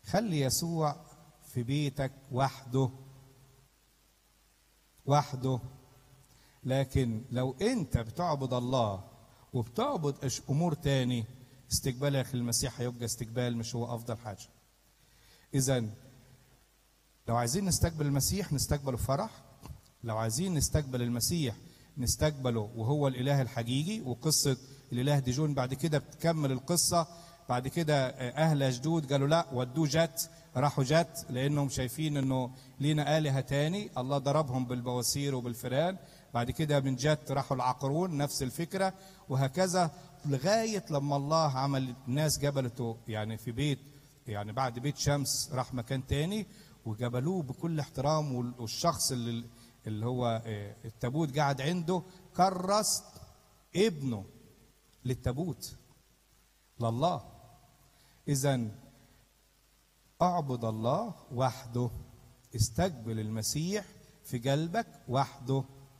خلي يسوع في بيتك وحده وحده لكن لو انت بتعبد الله وبتعبد أش- امور تاني استقبالك للمسيح هيبقى استقبال مش هو افضل حاجه اذا لو عايزين نستقبل المسيح نستقبله بفرح لو عايزين نستقبل المسيح نستقبله وهو الاله الحقيقي وقصه الاله ديجون بعد كده بتكمل القصه بعد كده اهل جدود قالوا لا ودوه جت راحوا جت لانهم شايفين انه لينا الهه تاني الله ضربهم بالبواسير وبالفئران بعد كده من جت راحوا العقرون نفس الفكره وهكذا لغايه لما الله عمل الناس جبلته يعني في بيت يعني بعد بيت شمس راح مكان تاني وجبلوه بكل احترام وال- والشخص اللي اللي هو آه، التابوت قاعد عنده كرس ابنه للتابوت لله اذا اعبد الله وحده استقبل المسيح في قلبك وحده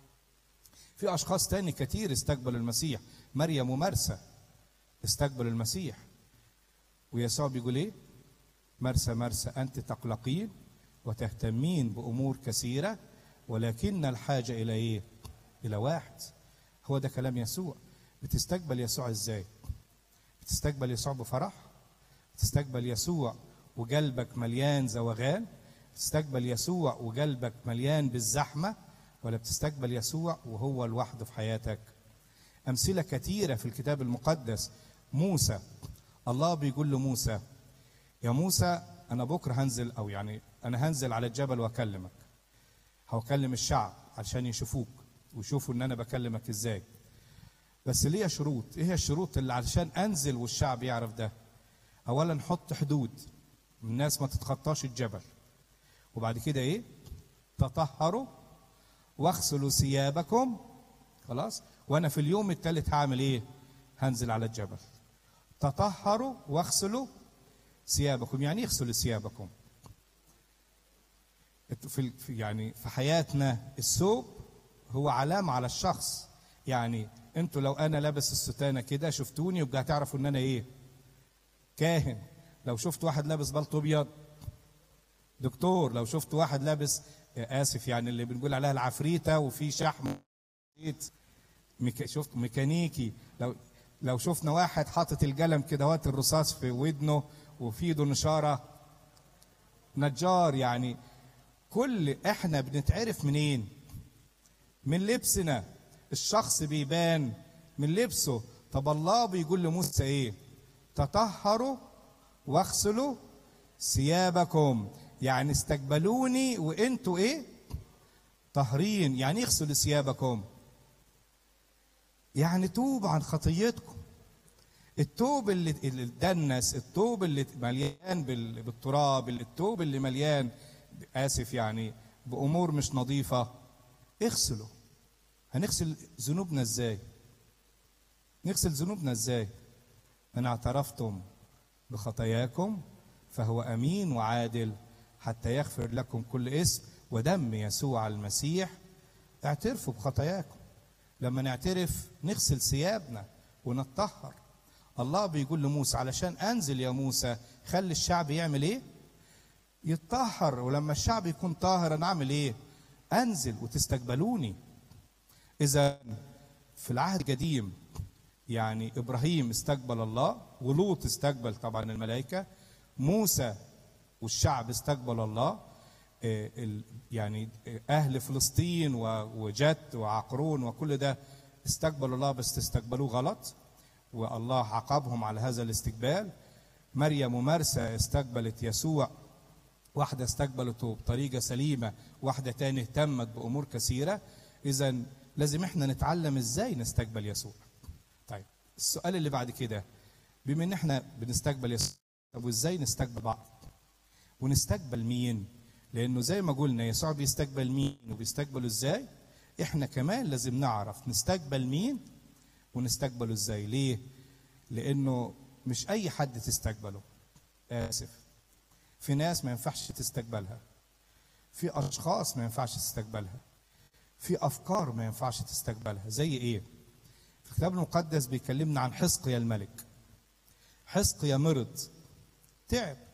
في اشخاص تاني كتير استقبلوا المسيح مريم ومرسى استقبلوا المسيح ويسوع بيقول ايه مرسى مرسى انت تقلقين وتهتمين بامور كثيره ولكن الحاجه الى ايه الى واحد هو ده كلام يسوع بتستقبل يسوع ازاي بتستقبل يسوع بفرح بتستقبل يسوع وقلبك مليان زوغان بتستقبل يسوع وقلبك مليان بالزحمه ولا بتستقبل يسوع وهو لوحده في حياتك امثله كثيره في الكتاب المقدس موسى الله بيقول لموسى يا موسى انا بكره هنزل او يعني انا هنزل على الجبل واكلمك هكلم الشعب عشان يشوفوك ويشوفوا ان انا بكلمك ازاي بس ليا شروط ايه هي الشروط اللي علشان انزل والشعب يعرف ده اولا حط حدود الناس ما تتخطاش الجبل وبعد كده ايه تطهروا واغسلوا ثيابكم خلاص وانا في اليوم الثالث هعمل ايه هنزل على الجبل تطهروا واغسلوا ثيابكم يعني إيه اغسلوا ثيابكم في في- يعني في حياتنا الثوب هو علامة على الشخص يعني انتوا لو انا لابس الستانة كده شفتوني يبقى هتعرفوا ان انا ايه كاهن لو شفت واحد لابس بلطو ابيض دكتور لو شفت واحد لابس آه، اسف يعني اللي بنقول عليها العفريته وفي شحم ميكا شفت ميكانيكي لو لو شفنا واحد حاطط القلم كده وقت الرصاص في ودنه وفي ايده نشاره نجار يعني كل احنا بنتعرف منين من لبسنا الشخص بيبان من لبسه طب الله بيقول لموسى ايه تطهروا واغسلوا ثيابكم يعني استقبلوني وانتوا ايه طاهرين يعني اغسلوا ثيابكم يعني توب عن خطيتكم التوب اللي اللي دنس التوب اللي مليان بال- بالتراب التوب اللي مليان اسف يعني بامور مش نظيفه اغسله هنغسل ذنوبنا ازاي نغسل ذنوبنا ازاي ان اعترفتم بخطاياكم فهو امين وعادل حتى يغفر لكم كل اسم ودم يسوع المسيح اعترفوا بخطاياكم لما نعترف نغسل ثيابنا ونتطهر الله بيقول لموسى علشان انزل يا موسى خلي الشعب يعمل ايه يتطهر ولما الشعب يكون طاهر انا اعمل ايه انزل وتستقبلوني اذا في العهد القديم يعني ابراهيم استقبل الله ولوط استقبل طبعا الملائكه موسى والشعب استقبل الله آه، ال- يعني آه، اهل فلسطين و- وجت وعقرون وكل ده استقبلوا الله بس استقبلوه غلط والله عاقبهم على هذا الاستقبال مريم ومرسى استقبلت يسوع واحدة استقبلته بطريقة سليمة واحدة تانية اهتمت بأمور كثيرة إذا لازم احنا نتعلم ازاي نستقبل يسوع طيب السؤال اللي بعد كده بما ان احنا بنستقبل يسوع طب وازاي نستقبل بعض ونستقبل مين لانه زي ما قلنا يسوع بيستقبل مين وبيستقبله ازاي احنا كمان لازم نعرف نستقبل مين ونستقبله ازاي ليه لانه مش اي حد تستقبله اسف في ناس ما ينفعش تستقبلها في اشخاص ما ينفعش تستقبلها في افكار ما ينفعش تستقبلها زي ايه في الكتاب المقدس بيكلمنا عن حزقيا الملك حزقيا مرض تعب